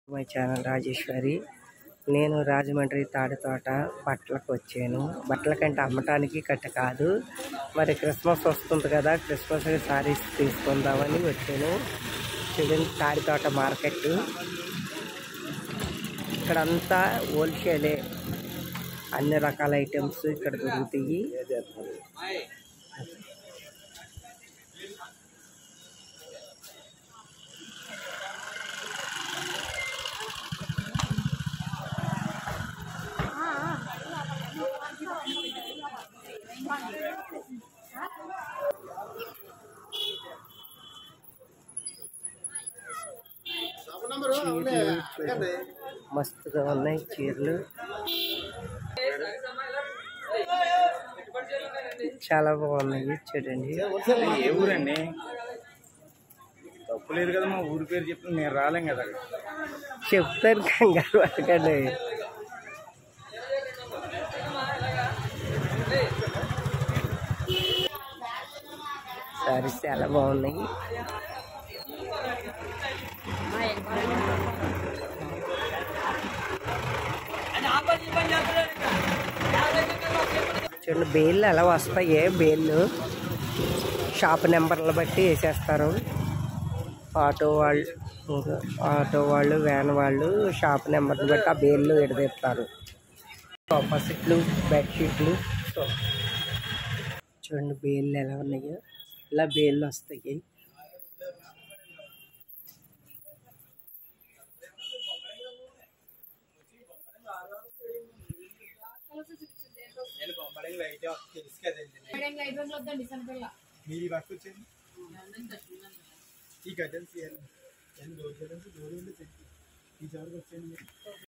My channel Rajeshwari నేను రాజమండ్రి తాడితోట బట్టలకు వచ్చాను బట్టల కంటే అమ్మటానికి కట్ట కాదు మరి క్రిస్మస్ వస్తుంది కదా క్రిస్మస్ సారీస్ తీసుకుందామని వచ్చాను చూడండి తాడితోట మార్కెట్ ఇక్కడంతా హోల్సేలే అన్ని రకాల ఐటమ్స్ ఇక్కడ దొరుకుతాయి చీరలు చూడండి. మస్తుగా ఉన్నాయి చీరలు చాలా బాగున్నాయి చూడండి ఏ ఊరండి తప్పు లేదు కదా మా ఊరి పేరు చెప్పి నేను రాలేం కదా అక్కడ. చెప్తాను కంగారు పడకండి సారీ చాలా బాగున్నాయి చూడండి బేళ్ళు ఎలా వస్తాయి బేళ్ళు షాప్ నెంబర్లు బట్టి వేసేస్తారు ఆటో వాళ్ళు ఇంకా ఆటో వాళ్ళు వ్యాన్ వాళ్ళు షాప్ నెంబర్ని బట్టి ఆ బేళ్ళు విడదీస్తారు సోఫా సెట్లు బెడ్షీట్లు సో చూడండి బేళ్ళు ఎలా ఉన్నాయో ఇలా బేళ్ళు వస్తాయి మీరు పక్క వచ్చేది ఈ కటన్స్ డోర్ కటన్స్ డోర్ ఉంది ఈ చివరికి వచ్చేయండి మీరు.